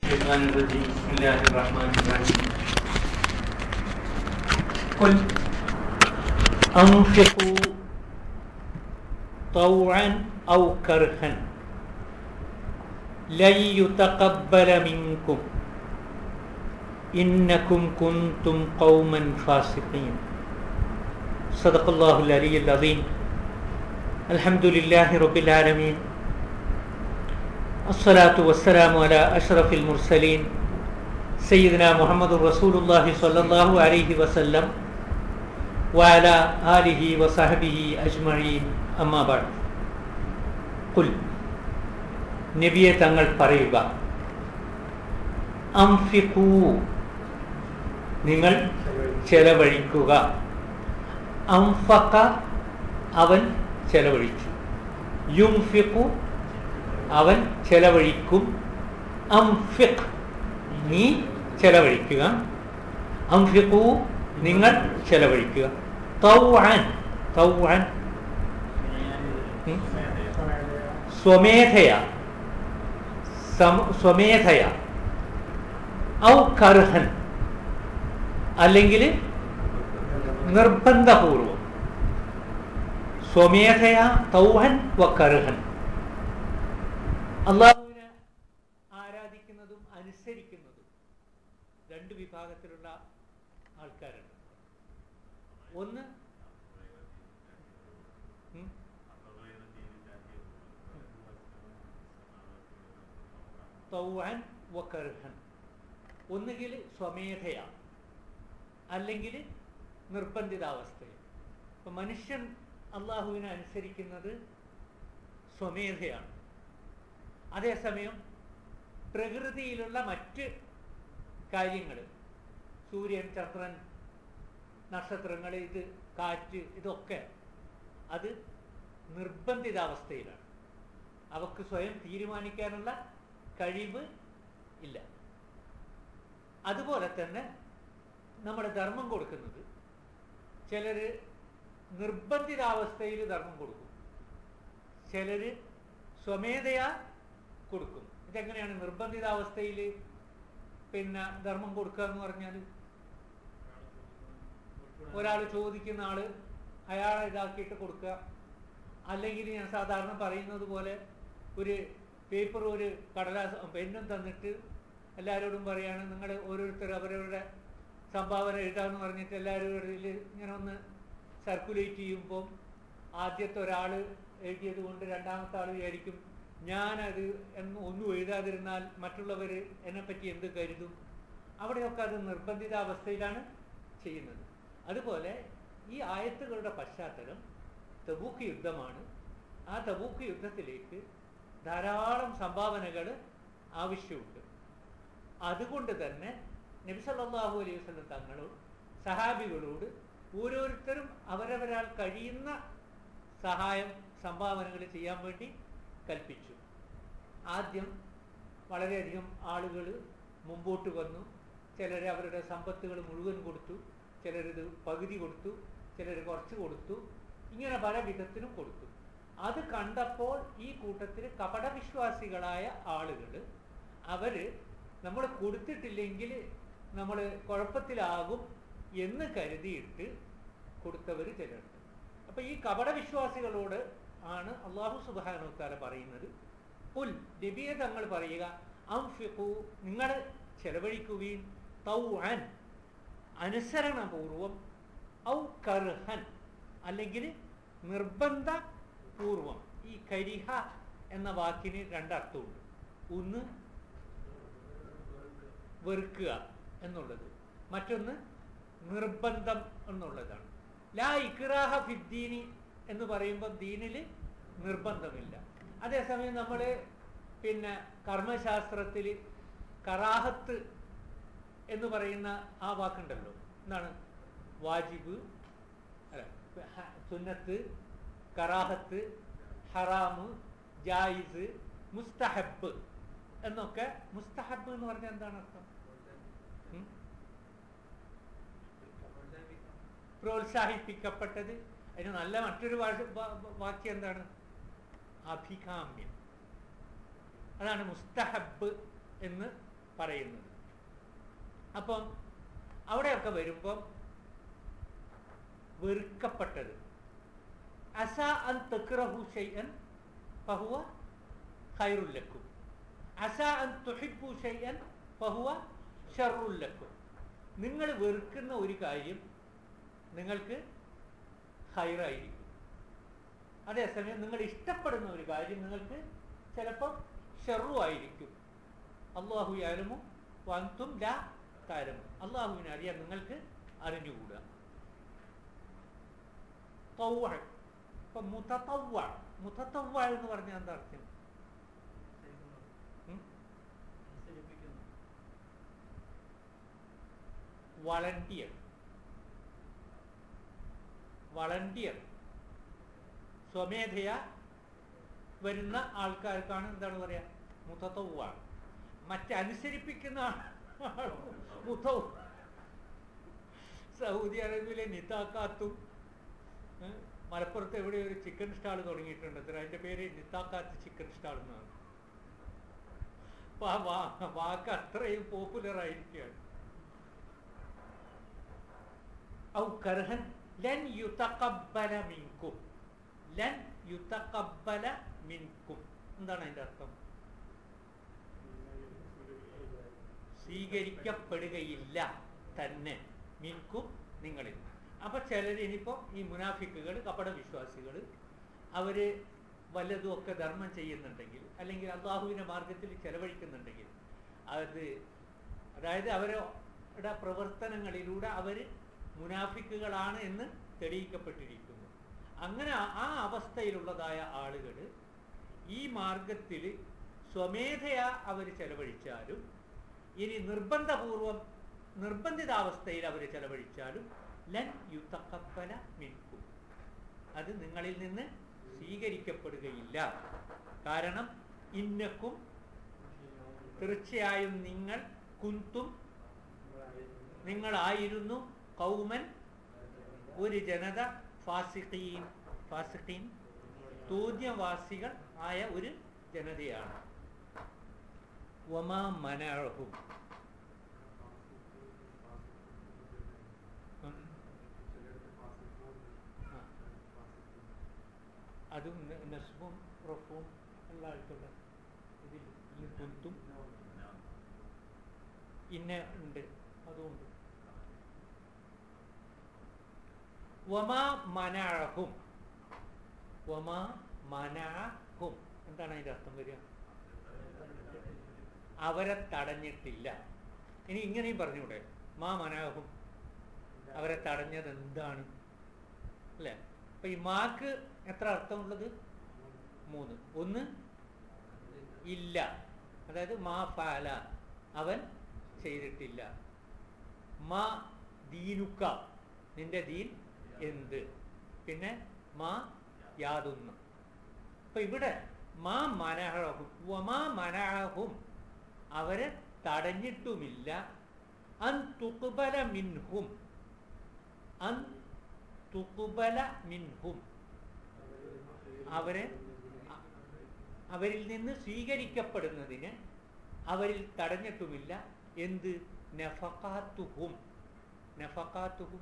الشيطان الرجيم بسم الله الرحمن الرحيم قل أنفقوا طوعا أو كرها لن يتقبل منكم إنكم كنتم قوما فاسقين صدق الله العلي العظيم الحمد لله رب العالمين الصلاة والسلام على أشرف المرسلين سيدنا محمد رسول الله صلى الله عليه وسلم وعلى آله وصحبه أجمعين أما بعد قل നബിയെ തങ്ങൾ പറയുക അംഫിക്കൂ നിങ്ങൾ ചെലവഴിക്കുക അംഫക്ക അവൻ ചെലവഴിച്ചു യുംഫിക്കു അവൻ ചെലവഴിക്കും അംഫിഖ് നീ ചെലവഴിക്കുക അംഫിഖു നിങ്ങൾ ചെലവഴിക്കുക തൗഅൻ തൗഅൻ ഉം? സ്വമേധയ സം- സ്വമേധയ ഔ കർഹൻ അല്ലെങ്കിൽ നിർബന്ധപൂർവം സ്വമേധയ തൗഹൻ വ കർഹൻ അള്ളാഹുവിനെ ആരാധിക്കുന്നതും അനുസരിക്കുന്നതും രണ്ട് വിഭാഗത്തിലുള്ള ആൾക്കാരുണ്ട് ഒന്ന് ഉം, തൗഅൻ വ കർഹൻ ഒന്നുകിൽ സ്വമേധയ അല്ലെങ്കിൽ നിർബന്ധിതാവസ്ഥയിൽ ഇപ്പൊ മനുഷ്യൻ അള്ളാഹുവിനെ അനുസരിക്കുന്നത് സ്വമേധയാണ് അതേസമയം പ്രകൃതിയിലുള്ള മറ്റ് കാര്യങ്ങൾ സൂര്യൻ ചന്ദ്രൻ നക്ഷത്രങ്ങൾ ഇത് കാറ്റ് ഇതൊക്കെ അത് നിർബന്ധിതാവസ്ഥയിലാണ് അവക്ക് സ്വയം തീരുമാനിക്കാനുള്ള കഴിവ് ഇല്ല അതുപോലെ തന്നെ നമ്മുടെ ധർമ്മം കൊടുക്കുന്നത് ചിലർ നിർബന്ധിതാവസ്ഥയിൽ ധർമ്മം കൊടുക്കും ചിലർ സ്വമേധയാ കൊടുക്കും ഇതെങ്ങനെയാണ് നിർബന്ധിതാവസ്ഥയിൽ പിന്നെ ധർമ്മം കൊടുക്കുക എന്ന് പറഞ്ഞാൽ ഒരാൾ ചോദിക്കുന്ന ആള് അയാളെ ഇതാക്കിയിട്ട് കൊടുക്കുക അല്ലെങ്കിൽ ഞാൻ സാധാരണ പറയുന്നത് പോലെ ഒരു പേപ്പർ ഒരു കടലാസ് പെന്നും തന്നിട്ട് എല്ലാവരോടും പറയാണ് നിങ്ങൾ ഓരോരുത്തർ അവരവരുടെ സംഭാവന എഴുതാന്ന് പറഞ്ഞിട്ട് എല്ലാവരും ഇങ്ങനെ ഒന്ന് സർക്കുലേറ്റ് ചെയ്യുമ്പോൾ ആദ്യത്തെ ഒരാൾ എഴുതിയത് കൊണ്ട് രണ്ടാമത്തെ ആൾ വിചാരിക്കും ഞാനത് എന്ന് ഒന്നും എഴുതാതിരുന്നാൽ മറ്റുള്ളവർ എന്നെപ്പറ്റി എന്ത് കരുതും അവിടെയൊക്കെ അത് നിർബന്ധിത അവസ്ഥയിലാണ് ചെയ്യുന്നത് അതുപോലെ ഈ ആയത്തുകളുടെ പശ്ചാത്തലം തബൂക്ക് യുദ്ധമാണ് ആ തബൂക്ക് യുദ്ധത്തിലേക്ക് ധാരാളം സംഭാവനകൾ ആവശ്യമുണ്ട് അതുകൊണ്ട് തന്നെ നബി സല്ലല്ലാഹു അലൈഹി വസല്ലം തങ്ങളും സഹാബികളോട് ഓരോരുത്തരും അവരവരാൾ കഴിയുന്ന സഹായം സംഭാവനകൾ ചെയ്യാൻ വേണ്ടി കൽപ്പിച്ചു ആദ്യം വളരെയധികം ആളുകൾ മുമ്പോട്ട് വന്നു ചിലർ അവരുടെ സമ്പത്തുകൾ മുഴുവൻ കൊടുത്തു ചിലരിത് പകുതി കൊടുത്തു ചിലർ കുറച്ച് കൊടുത്തു ഇങ്ങനെ പല വിധത്തിലും കൊടുത്തു അത് കണ്ടപ്പോൾ ഈ കൂട്ടത്തിൽ കപടവിശ്വാസികളായ ആളുകൾ അവര് നമ്മൾ കൊടുത്തിട്ടില്ലെങ്കിൽ നമ്മൾ കുഴപ്പത്തിലാകും എന്ന് കരുതിയിട്ട് കൊടുത്തവർ ചിലരുണ്ട് അപ്പൊ ഈ കപടവിശ്വാസികളോട് ആണ് അള്ളാഹു സുബാനുത്താല പറയുന്നത് പുൽ നബിയെ തങ്ങൾ പറയുക അംഫിഖു നിങ്ങൾ ചെലവഴിക്കുകയും തൗഅൻ അനുസരണപൂർവം ഔ കർഹൻ അല്ലെങ്കിൽ നിർബന്ധ പൂർവം ഈ കരിഹ എന്ന വാക്കിന് രണ്ടർത്ഥമുണ്ട് ഒന്ന് വെറുക്കുക എന്നുള്ളത് മറ്റൊന്ന് നിർബന്ധം എന്നുള്ളതാണ് ലാ ഇക്രാഹ ഫിദ്ദീനി എന്ന് പറയുമ്പോൾ ദീനിൽ നിർബന്ധമില്ല അതേസമയം നമ്മൾ പിന്നെ കർമ്മശാസ്ത്രത്തിൽ കറാഹത്ത് എന്ന് പറയുന്ന ആ വാക്കുണ്ടല്ലോ എന്താണ് വാജിബ് അല്ല ഹ- സുന്നത്ത് കറാഹത്ത് ഹറാമ് ജായിസ് മുസ്തഹബ് എന്നൊക്കെ മുസ്തഹബ് എന്ന് പറഞ്ഞാൽ എന്താണ് അർത്ഥം ഉം? പ്രോത്സാഹിപ്പിക്കപ്പെട്ടത് അതിന് നല്ല മറ്റൊരു വാ- വാ- വാക്യം എന്താണ് അഭികാമ്യം അതാണ് മുസ്തഹബ് എന്ന് പറയുന്നത് അപ്പം അവിടെയൊക്കെ വരുമ്പം വെറുക്കപ്പെട്ടത് അസ അൻ തക്റഹു ഷൈഅൻ ഫഹുവ ഖൈറുൽ ലക്കും അസ അൻ തുഹിബ്ബു ഷൈഅൻ ഫഹുവ ഷർറുൽ ലക്കും നിങ്ങൾ വെറുക്കുന്ന ഒരു കാര്യം നിങ്ങൾക്ക് ഹൈറായിരിക്കും അതേസമയം നിങ്ങൾ ഇഷ്ടപ്പെടുന്ന ഒരു കാര്യം നിങ്ങൾക്ക് ചിലപ്പം ഷെറു ആയിരിക്കും അള്ളാഹു യാലുമു വന്തും ലാ താരമു അള്ളാഹുവിനെ അറിയാൻ നിങ്ങൾക്ക് അറിഞ്ഞുകൂടുക തൗവ ഇപ്പൊ മുതത്തവ്വ മുതത്തവ്വ എന്ന് പറഞ്ഞാൽ എന്താ അർത്ഥം ഉം? വളണ്ടിയർ വളണ്ടിയർ സ്വമേധയാ വരുന്ന ആൾക്കാർക്കാണ് എന്താണ് പറയാ മുത്തത്തവുവാണ് മറ്റനുസരിപ്പിക്കുന്ന ആൾ മുത്തവ് സൗദി അറേബ്യയിലെ നിത്താക്കാത്തും ഏ, മലപ്പുറത്ത് എവിടെ ഒരു ചിക്കൻ സ്റ്റാൾ തുടങ്ങിയിട്ടുണ്ട് അത്ര അതിന്റെ പേര് നിത്താക്കാത്ത് ചിക്കൻ സ്റ്റാൾ എന്നാണ് അപ്പൊ ആ വാ- വാക്ക് അത്രയും പോപ്പുലർ ആയിരിക്കുകയാണ് ഔ കർഹൻ ലൻ യുതഖബ്ബല മിൻകും ലൻ യുതഖബ്ബല മിൻകും എന്താണ് അതിന്റെ അർത്ഥം സ്വീകരിക്കപ്പെടുകയില്ല തന്നെ മിൻകും നിങ്ങളിൽ അപ്പൊ ചിലർ ഇനിയിപ്പോ ഈ മുനാഫിക്കുകൾ കപട വിശ്വാസികൾ അവര് വല്ലതും ഒക്കെ ധർമ്മം ചെയ്യുന്നുണ്ടെങ്കിൽ അള്ളാഹുവിന്റെ മാർഗത്തിൽ ചെലവഴിക്കുന്നുണ്ടെങ്കിൽ അത് അതായത് അവരുടെ പ്രവർത്തനങ്ങളിലൂടെ അവര് മുനാഫിക്കുകളാണ് എന്ന് തെളിയിക്കപ്പെട്ടിരിക്കുന്നു അങ്ങനെ ആ- ആ അവസ്ഥയിലുള്ളതായ ആളുകൾ ഈ മാർഗത്തിൽ സ്വമേധയാ അവർ ചെലവഴിച്ചാലും ഇനി നിർബന്ധപൂർവം നിർബന്ധിതാവസ്ഥയിൽ അവർ ചെലവഴിച്ചാലും ലൻ യുത്തക്കപ്പല മിൻകും അത് നിങ്ങളിൽ നിന്ന് സ്വീകരിക്കപ്പെടുകയില്ല കാരണം ഇന്നക്കും തീർച്ചയായും നിങ്ങൾ കുന്തും നിങ്ങളായിരുന്നു കൗമൻ ഒരു ജനത ഫാസിഖീൻ ഫാസിഖീൻ തോന്യവാസികൾ ആയ ഒരു ജനതയാണ് വമാ മനഅഹും ഉം. ആ. അതും ന- നസ്ബും റഫും എല്ലാ ആൾക്കുള്ള ഇതിൽ ഈ കുന്തും ഇന്ന ഉണ്ട് അതുമുണ്ട് വമാ മനഅഹും വമാ മനഅഹും എന്താണ് അതിന്റെ അർത്ഥം വരിക അവരെ തടഞ്ഞിട്ടില്ല ഇനി ഇങ്ങനെയും പറഞ്ഞൂടെ മാ മനാഹും അവരെ തടഞ്ഞത് എന്താണ് അല്ലേ അപ്പൊ ഈ മാക്ക് എത്ര അർത്ഥമുള്ളത് മൂന്ന് ഒന്ന് ഇല്ല അതായത് മാ ഫാല അവൻ ചെയ്തിട്ടില്ല മാ ദീനുക്ക നിന്റെ ദീൻ എന്ത് പിന്നെ മാ യാതൊന്ന് അപ്പൊ ഇവിടെ മാ മനഹും വമാ മനഹും അവരെ തടഞ്ഞിട്ടുമില്ല അൻ തുക്ബല മിൻഹും അൻ തുക്ബല മിൻഹും അവരെ അ- അവരിൽ നിന്ന് സ്വീകരിക്കപ്പെടുന്നതിന് അവരിൽ തടഞ്ഞിട്ടുമില്ല എന്ത് നഫക്കാത്തുഹും നഫക്കാത്തുഹും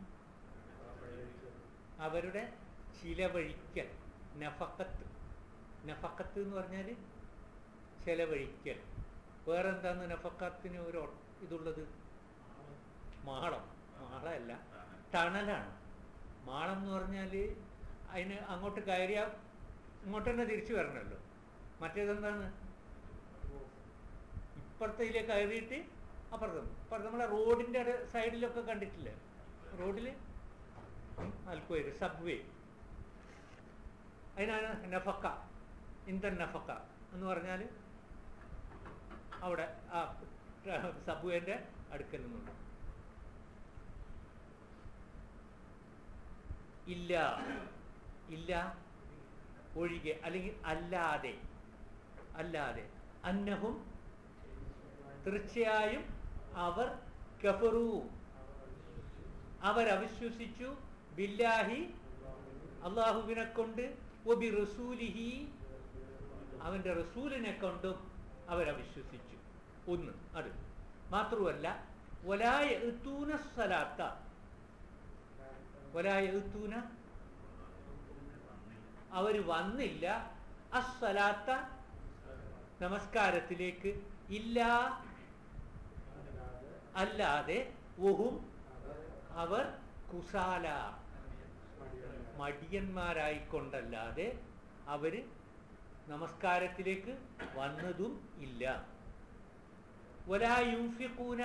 അവരുടെ ചിലവഴിക്കൽ നഫക്കത്ത് നഫക്കത്ത് എന്ന് പറഞ്ഞാൽ ചെലവഴിക്കൽ വേറെന്താന്ന് നഫക്കത്തിന് ഒരു ഒ- ഇതുള്ളത് മാളം മാളമല്ല ടണലാണ് മാളം എന്ന് പറഞ്ഞാൽ അതിന് അങ്ങോട്ട് കയറിയ ഇങ്ങോട്ട് തന്നെ തിരിച്ചു വരണമല്ലോ മറ്റേതെന്താണ് ഇപ്പുറത്തേക്ക് കയറിയിട്ട് അപ്പുറത്ത് അപ്പുറത്ത് നമ്മളെ റോഡിൻ്റെ സൈഡിലൊക്കെ കണ്ടിട്ടില്ലേ റോഡിൽ അൽക്കുവര് സബ്വേ അതിനാണ് നഫക്ക ഇന്തൻ നഫക്ക എന്ന് പറഞ്ഞാൽ അവിടെ ആ സബ്വേൻ്റെ അടുക്കൽ നിന്നുണ്ട് ഇല്ല ഇല്ല ഒഴികെ അല്ലെങ്കിൽ അല്ലാതെ അല്ലാതെ അന്നഹും തീർച്ചയായും അവർ കഫറു അവരവിശ്വസിച്ചു ബില്ലാഹി അള്ളാഹുവിനെ കൊണ്ട് ഒബി റസൂലിഹി അവന്റെ റസൂലിനെ കൊണ്ടും അവരവിശ്വസിച്ചു ഒന്ന് അത് മാത്രമല്ല ഒലായ എത്തൂന സ്ഥലാത്ത ഒലായ എത്തൂന അവർ വന്നില്ല അസ്വലാത്ത നമസ്കാരത്തിലേക്ക് ഇല്ല അല്ലാതെ ഒഹും അവർ കുസാല മടിയന്മാരായിക്കൊണ്ടല്ലാതെ അവര് നമസ്കാരത്തിലേക്ക് വന്നതും ഇല്ല ഒരായുംഫിക്കൂന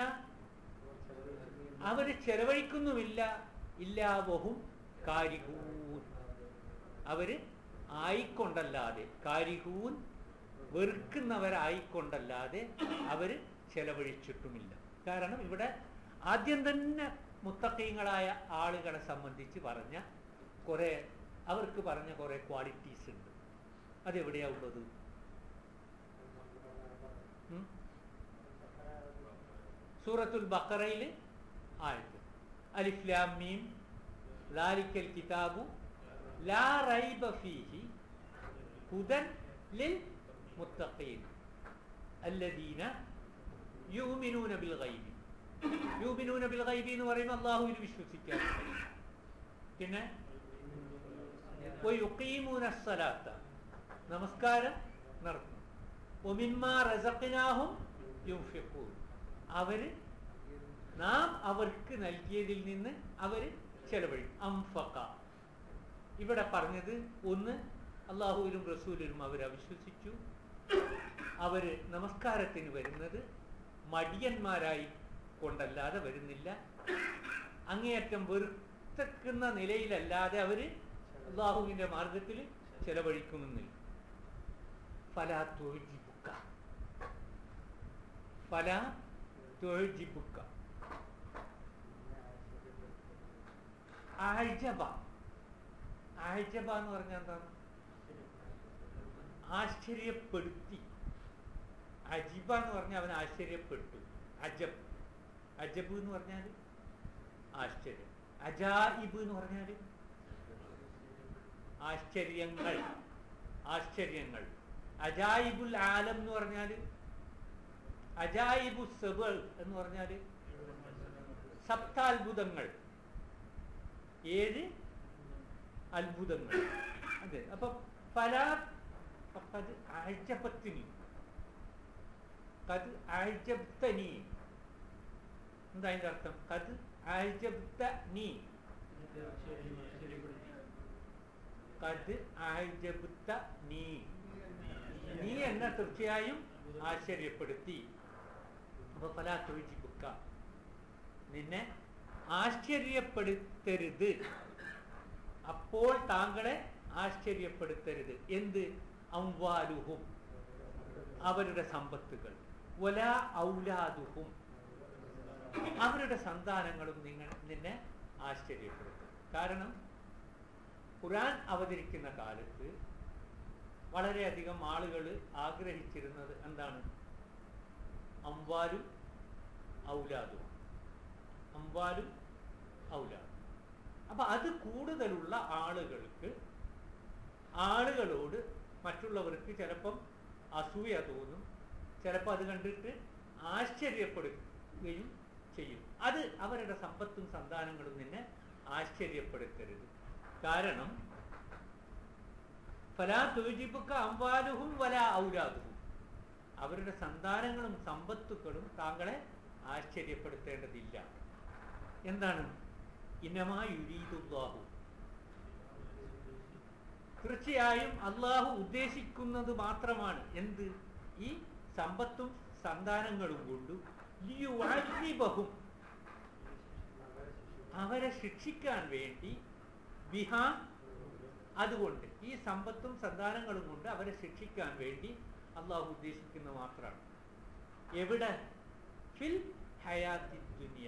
അവര് ചെലവഴിക്കുന്നുമില്ല ഇല്ലാവഹും കാരിഹൂൻ അവര് ആയിക്കൊണ്ടല്ലാതെ കാരിഹൂൻ വെറുക്കുന്നവരായിക്കൊണ്ടല്ലാതെ അവര് ചെലവഴിച്ചിട്ടുമില്ല കാരണം ഇവിടെ ആദ്യം തന്നെ മുത്തക്കീങ്ങളായ ആളുകളെ സംബന്ധിച്ച് പറഞ്ഞ കുറെ അവർക്ക് പറഞ്ഞ കുറെ ക്വാളിറ്റീസ് ഉണ്ട് അതെവിടെയാ ഉള്ളത് ഉം? സൂറത്തുൽ ബക്കറയിൽ ആയത് അലിഫ്ലാം മീം ലാലിക്കൽ കിതാബു ലാ റൈബ ഫീഹി ഹുദൻ ലിൽ മുത്തഖീൻ അല്ലദീന യുമിനൂന ബിൽ ഗൈബി യുമിനൂന ബിൽ ഗൈബി എന്ന് പറയുമ്പോൾ അള്ളാഹുവിൽ വിശ്വസിക്കാൻ പിന്നെ ويقيمون الصلاة നമസ്കാരം നടത്തും ഒമിന്മാ റസഖിനാഹും യുംഫിഖൂൻ അവര് നാം അവർക്ക് നൽകിയതിൽ നിന്ന് അവര് ചെലവഴിക്കും അംഫക ഇവിടെ പറഞ്ഞത് ഒന്ന് അള്ളാഹുവിലും റസൂലിലും അവർ അവിശ്വസിച്ചു അവര് നമസ്കാരത്തിന് വരുന്നത് മടിയന്മാരായി കൊണ്ടല്ലാതെ വരുന്നില്ല അങ്ങേയറ്റം വെറുത്തക്കുന്ന നിലയിലല്ലാതെ അവര് അള്ളാഹുവിന്റെ മാർഗത്തിൽ ചെലവഴിക്കുമെന്നില്ല ഫലാ തൊഴിജിബുക്ക ഫലാ തൊഴിജിബുക്ക ആഴ്ചബ ആഴ്ചബ എന്ന് പറഞ്ഞാൽ എന്താണ് ആശ്ചര്യപ്പെടുത്തി അജിബ എന്ന് പറഞ്ഞാൽ അവൻ ആശ്ചര്യപ്പെട്ടു അജബ് അജബ് എന്ന് പറഞ്ഞാൽ ആശ്ചര്യം അജായിബ് എന്ന് പറഞ്ഞാൽ ആശ്ചര്യങ്ങൾ ആശ്ചര്യങ്ങൾ അജായിബുൽ ആലം എന്ന് പറഞ്ഞാൽ അജായിബു സെബൾ എന്ന് പറഞ്ഞാൽ സപ്താത്ഭുതങ്ങൾ ഏഴ് അത്ഭുതങ്ങൾ അതെ അപ്പൊ പല അത് ആഴ്ചപ്പത്തിന് കത് ആഴ്ചപ്തനി എന്താ അതിന്റെ അർത്ഥം കത് ആഴ്ചപ്ത നീ കത് ആഴ്ചപ്ത നീ നീ എന്നെ തീർച്ചയായും ആശ്ചര്യപ്പെടുത്തി അപ്പൊ പല തൊഴിച്ചിപ്പുക്ക നിന്നെ ആശ്ചര്യപ്പെടുത്തരുത് അപ്പോൾ താങ്കളെ ആശ്ചര്യപ്പെടുത്തരുത് എന്ത് അംവാലുഹും അവരുടെ സമ്പത്തുകൾ ഒല ഔലാദുഹും അവരുടെ സന്താനങ്ങളും നിങ്ങൾ നിന്നെ ആശ്ചര്യപ്പെടുത്തും കാരണം ഖുറാൻ അവതരിക്കുന്ന കാലത്ത് വളരെയധികം ആളുകൾ ആഗ്രഹിച്ചിരുന്നത് എന്താണ് അംവാലും ഔലാദും അംവാലും ഔലാദും അപ്പൊ അത് കൂടുതലുള്ള ആളുകൾക്ക് ആളുകളോട് മറ്റുള്ളവർക്ക് ചിലപ്പം അസൂയ തോന്നും ചിലപ്പോൾ അത് കണ്ടിട്ട് ആശ്ചര്യപ്പെടുകയും ചെയ്യും അത് അവരുടെ സമ്പത്തും സന്താനങ്ങളും നിന്നെ ആശ്ചര്യപ്പെടുത്തരുത് കാരണം ഫലാ തുജിബുക്ക അംവാലുഹും വല ഔലാദുഹും അവരുടെ സന്താനങ്ങളും സമ്പത്തുക്കളും താങ്കളെ ആശ്ചര്യപ്പെടുത്തേണ്ടതില്ല എന്താണ് ഇന്നമാ യുരീദുല്ലാഹു തീർച്ചയായും അള്ളാഹു ഉദ്ദേശിക്കുന്നത് മാത്രമാണ് എന്ത് ഈ സമ്പത്തും സന്താനങ്ങളും കൊണ്ടു ലിയുഅദ്ദിബഹും അവരെ ശിക്ഷിക്കാൻ വേണ്ടി ബിഹാ അതുകൊണ്ട് ഈ സമ്പത്തും സന്താനങ്ങളും കൊണ്ട് അവരെ ശിക്ഷിക്കാൻ വേണ്ടി അള്ളാഹു ഉദ്ദേശിക്കുന്ന മാത്രമാണ് എവിടെ ഫിൽ ഹയാത്തി ദുനിയ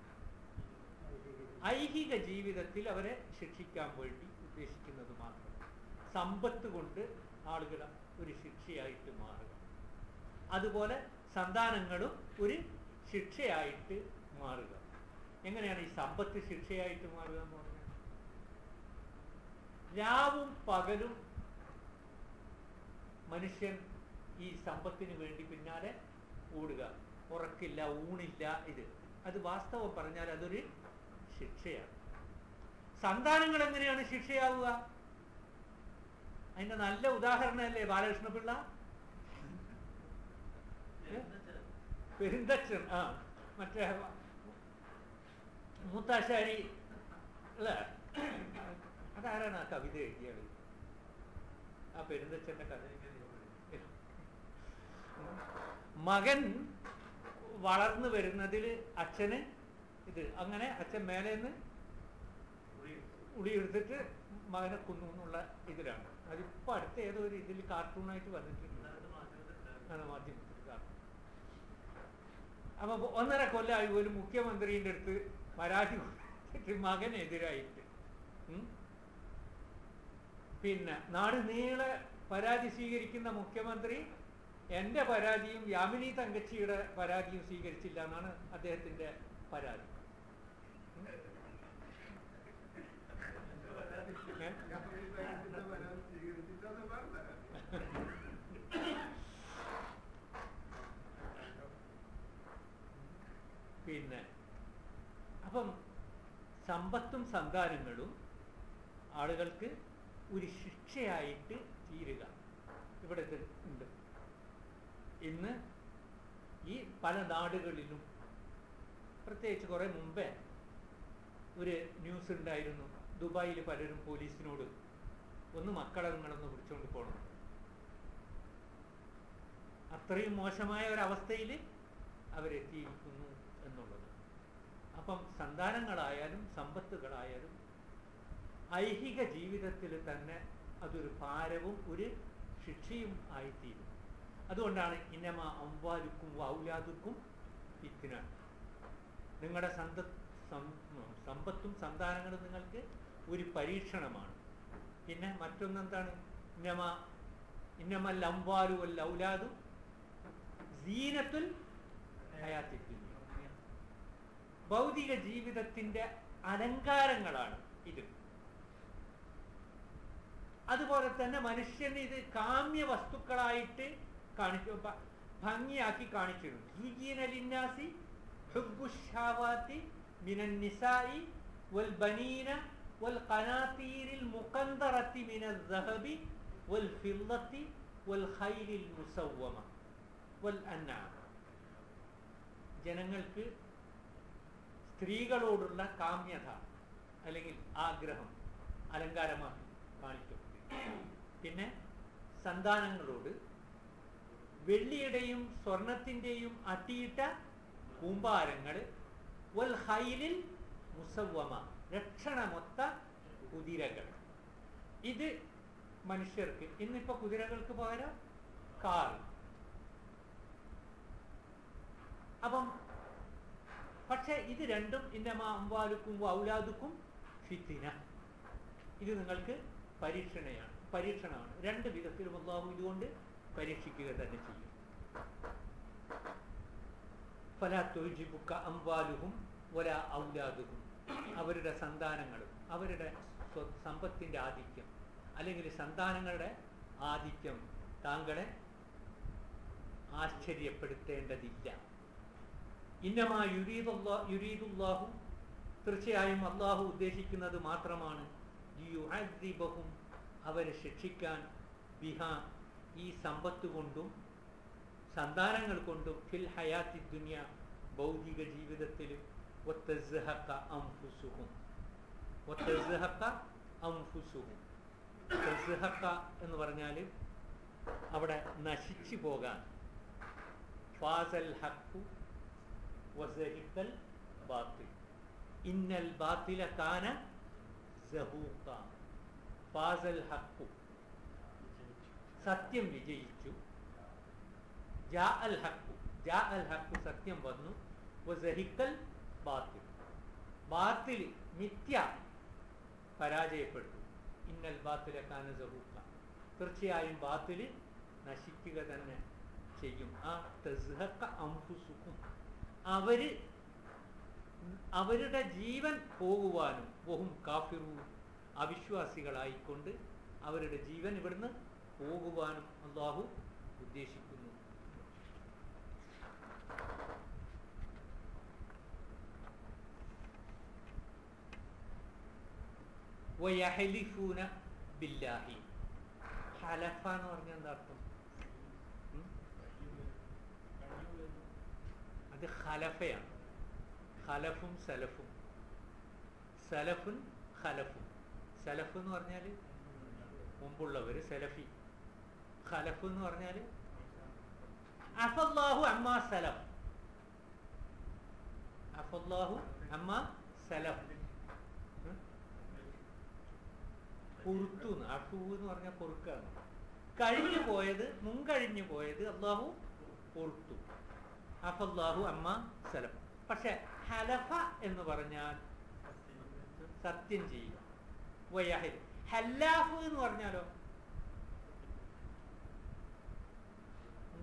ഐഹിക ജീവിതത്തിൽ അവരെ ശിക്ഷിക്കാൻ വേണ്ടി ഉദ്ദേശിക്കുന്നത് മാത്രം സമ്പത്ത് കൊണ്ട് ആളുകൾ ഒരു ശിക്ഷയായിട്ട് മാറുക അതുപോലെ സന്താനങ്ങളും ഒരു ശിക്ഷയായിട്ട് മാറുക എങ്ങനെയാണ് ഈ സമ്പത്ത് ശിക്ഷയായിട്ട് മാറുക എന്ന് പറഞ്ഞാൽ രാവും പകലും മനുഷ്യൻ ഈ സമ്പത്തിന് വേണ്ടി പിന്നാലെ ഓടുക ഉറക്കില്ല ഊണില്ല ഇത് അത് വാസ്തവം പറഞ്ഞാൽ അതൊരു ശിക്ഷയാണ് സന്താനങ്ങൾ എങ്ങനെയാണ് ശിക്ഷയാവുക അതിന്റെ നല്ല ഉദാഹരണമല്ലേ ബാലകൃഷ്ണപിള്ള ഏ? പെരുന്തച്ചൻ ആ മറ്റേ മൂത്താശാരി അല്ലേ അതാരാണ് ആ കവിത എഴുതിയത് ആ പെരുന്തച്ചന്റെ കഥ മകൻ വളർന്നു വരുന്നതിൽ അച്ഛന് ഇത് അങ്ങനെ അച്ഛൻ മേലെ നിന്ന് ഉളിയെടുത്തിട്ട് മകനെ കൊന്നു എന്നുള്ള ഇതിലാണ് അതിപ്പോ അടുത്ത ഏതോ ഒരു ഇതിൽ കാർട്ടൂണായിട്ട് വന്നിട്ടുണ്ട് ആണ് മാധ്യമത്തിൽ കാർട്ടൂൺ അപ്പൊ ഒന്നര കൊല്ലമായി ഒരു മുഖ്യമന്ത്രിയുടെ അടുത്ത് പരാതി കൊടുത്തിട്ട് മകനെതിരായിട്ട് ഉം. പിന്നെ നാട് നീളെ പരാതി സ്വീകരിക്കുന്ന മുഖ്യമന്ത്രി എന്റെ പരാതിയും യാമിനി തങ്കച്ചിയുടെ പരാതിയും സ്വീകരിച്ചില്ല എന്നാണ് അദ്ദേഹത്തിന്റെ പരാതി ഉം. ഏ? പിന്നെ അപ്പം സമ്പത്തും സന്താനങ്ങളും ആളുകൾക്ക് ഒരു ശിക്ഷയായിട്ട് തീരുക ഇവിടെ ഇത് ഉണ്ട് ഇന്ന് ഈ പല നാടുകളിലും പ്രത്യേകിച്ച് കുറെ മുമ്പേ ഒരു ന്യൂസ് ഉണ്ടായിരുന്നു ദുബായിൽ പലരും പോലീസിനോട് ഒന്ന് മക്കളെ നിങ്ങളൊന്ന് പിടിച്ചുകൊണ്ട് പോകണം അത്രയും മോശമായ ഒരവസ്ഥയിൽ അവരെത്തിയിരിക്കുന്നു എന്നുള്ളത് അപ്പം സന്താനങ്ങളായാലും സമ്പത്തുകളായാലും ഐഹിക ജീവിതത്തിൽ തന്നെ അതൊരു ഭാരവും ഒരു ശിക്ഷയും ആയിത്തീരും അതുകൊണ്ടാണ് ഇന്നമ അമ്പാലുക്കും ഔലാദുക്കും ഫിത്തിന നിങ്ങളുടെ സന്ത സം- സമ്പത്തും സന്താനങ്ങളും നിങ്ങൾക്ക് ഒരു പരീക്ഷണമാണ് പിന്നെ മറ്റൊന്നെന്താണ് ഇന്നമ ഇന്നമൽ അമ്പാലു അൽ ഔലാദും സീനത്തുൽ ഹയാത്തിത്തുൽ ഭൗതിക ജീവിതത്തിന്റെ അലങ്കാരങ്ങളാണ് ഇത് അതുപോലെ തന്നെ മനുഷ്യന് ഇത് കാമ്യ വസ്തുക്കളായിട്ട് കാണിച്ചു ഭ- ഭംഗിയാക്കി കാണിച്ചിരുന്നു സുജീന ലിന്നാസി ഹുബ്ബുശ്ശാവാത്തി മിനൻ നിസായി വൽ ബനീന വൽ ഖനാതീരിൽ മുഖന്തറത്തി മിനൽ ദഹബി വൽ ഫില്ലത്തി വൽ ഖൈലിൽ മുസവ്വമ വൽ അന്നാം ജനങ്ങൾക്ക് സ്ത്രീകളോടുള്ള കാമ്യത അല്ലെങ്കിൽ ആഗ്രഹം അലങ്കാരമായി കാണിക്കും പിന്നെ സന്താനങ്ങളോട് വെള്ളിയുടെയും സ്വർണത്തിന്റെയും അട്ടിയിട്ട കൂമ്പാരങ്ങൾ വൽ ഹൈലിൽ മുസവ്വമ രക്ഷണമൊത്ത കുതിരകൾ ഇത് മനുഷ്യർക്ക് ഇന്നിപ്പോ കുതിരകൾക്ക് പകരം കാർ അപ്പം പക്ഷെ ഇത് രണ്ടും ഇന്നമ അമ്പാലുക്കും ഔലാദുക്കും ഫിത്തിന ഇത് നിങ്ങൾക്ക് പരീക്ഷണയാണ് പരീക്ഷണമാണ് രണ്ട് വിധത്തിലും അള്ളാഹു ഇതുകൊണ്ട് പരീക്ഷിക്കുക തന്നെ ചെയ്യും ഫലാ തൊഴിജിബുക്ക അമ്പാലുഹും ഒല ഔലാദുഹും അവരുടെ സന്താനങ്ങളും അവരുടെ സ്വ- സമ്പത്തിന്റെ ആധിക്യം അല്ലെങ്കിൽ സന്താനങ്ങളുടെ ആധിക്യം താങ്കളെ ആശ്ചര്യപ്പെടുത്തേണ്ടതില്ല ഇന്നമാ യുരീദുല്ലാ യുരീദുല്ലാഹു തീർച്ചയായും അള്ളാഹു ഉദ്ദേശിക്കുന്നത് മാത്രമാണ് യുഅദ്ദിബഹും അവരെ ശിക്ഷിക്കാൻ ബിഹ ഈ സമ്പത്ത് കൊണ്ടും സന്താനങ്ങൾ കൊണ്ടും ഫിൽ ഹയാത്തി ദുനിയ ഭൗതിക ജീവിതത്തിൽ വത്തസ്ഹഖ അൻഫുസുഹും വത്തസ്ഹഖ അൻഫുസുഹും തസ്ഹഖ എന്ന് പറഞ്ഞാൽ അവിടെ നശിച്ചു പോകാൻ ഫാസൽ ഹഖു വസഹിക്കൽ ബാത്തിൽ ഇന്നൽ ബാത്തില കാന സഹൂഖ ഫാസൽ ഹഖു സത്യം വിജയിച്ചു ജാ അൽ ഹഖു ജാ അൽ ഹഖു സത്യം വന്നു വസഹിക്കൽ ബാത്തിൽ ബാത്തിൽ മിഥ്യ പരാജയപ്പെട്ടു ഇന്നൽ ബാത്തില കാന സഹൂഖ തീർച്ചയായും ബാത്തിൽ നശിക്കുക തന്നെ ചെയ്യും ആ തസ്ഹഖ അംഫുസുക്കും അവര് അവരുടെ ജീവൻ പോകുവാനും വഹും കാഫിറു അവിശ്വാസികളായിക്കൊണ്ട് അവരുടെ ജീവൻ ഇവിടുന്ന് പോകുവാനും അള്ളാഹു ഉദ്ദേശിക്കുന്നു വയഹലിഫൂന ബില്ലാഹി ഹലഫ എന്ന് പറഞ്ഞാൽ എന്താ അർത്ഥം ഉം? അത് ഖലഫയാണ് ഖലഫും സലഫും സലഫുൻ ഖലഫും സലഫ് എന്ന് പറഞ്ഞാൽ മുമ്പുള്ളവർ സലഫി ഖലഫ് എന്ന് പറഞ്ഞാൽ അഫല്ലാഹു അമ്മ സലഫ് അഫല്ലാഹു അമ്മ സലഫ് ഉം? പൊറുത്തു അഫു എന്ന് പറഞ്ഞാൽ പൊറുക്കാണ് കഴിഞ്ഞു പോയത് മുൻകഴിഞ്ഞു പോയത് അള്ളാഹു പൊറുത്തു അഫല്ലാഹു അമ്മ സലഫ് പക്ഷെ ഹലഫ എന്ന് പറഞ്ഞാൽ സത്യം ചെയ്യുക വയഹിൽ ഹല്ലാഫ് എന്ന് പറഞ്ഞാലോ ഉം?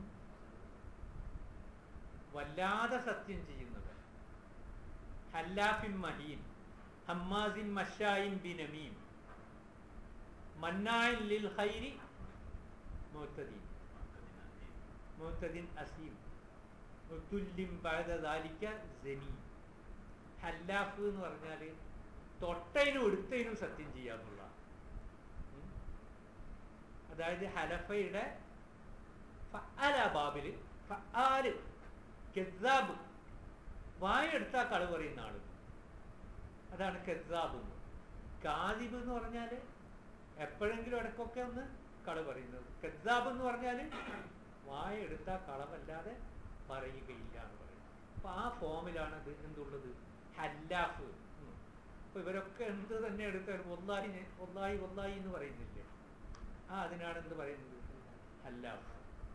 വല്ലാതെ സത്യം ചെയ്യുന്നത് ഹല്ലാഫിൻ മഹീൻ ഹമ്മാസിൻ മഷായിൻ ബിനമീം മന്നായിൻ ലിൽ ഖൈരി മുഅ്തദീൻ മുഅ്തദിൻ അസീം മുത്തുല്ലിം ബഅദ ദാലിക സനീ ഹല്ലാഫ് എന്ന് പറഞ്ഞാൽ തൊട്ടതിനും എടുത്തതിനും സത്യം ചെയ്യാന്നുള്ള അതായത് ഹലഫയുടെ ഫഅല ബാബില് ഫആല് കെസാബ് വായെടുത്താൽ കളവ് പറയുന്ന ആള് അതാണ് കെസാബ് എന്ന് കാദിബ് എന്ന് പറഞ്ഞാൽ എപ്പോഴെങ്കിലും ഇടയ്ക്കൊക്കെ ഒന്ന് കളവ് പറയുന്നത് കെസാബ് എന്ന് പറഞ്ഞാൽ വായെടുത്താൽ കളവല്ലാതെ പറയുകയില്ല എന്ന് പറയുന്നത് അപ്പൊ ആ ഫോമിലാണ് ഇത് എന്തുള്ളത് ഹല്ലാഫ് എന്ന്. അപ്പൊ ഇവരൊക്കെ എന്ത് തന്നെ എടുത്താലും ഒന്നായി ഒന്നായി ഒന്നായി എന്ന് പറയുന്നില്ലേ ആ അതിനാണ് എന്ത് പറയുന്നത് ഹല്ലാഫ്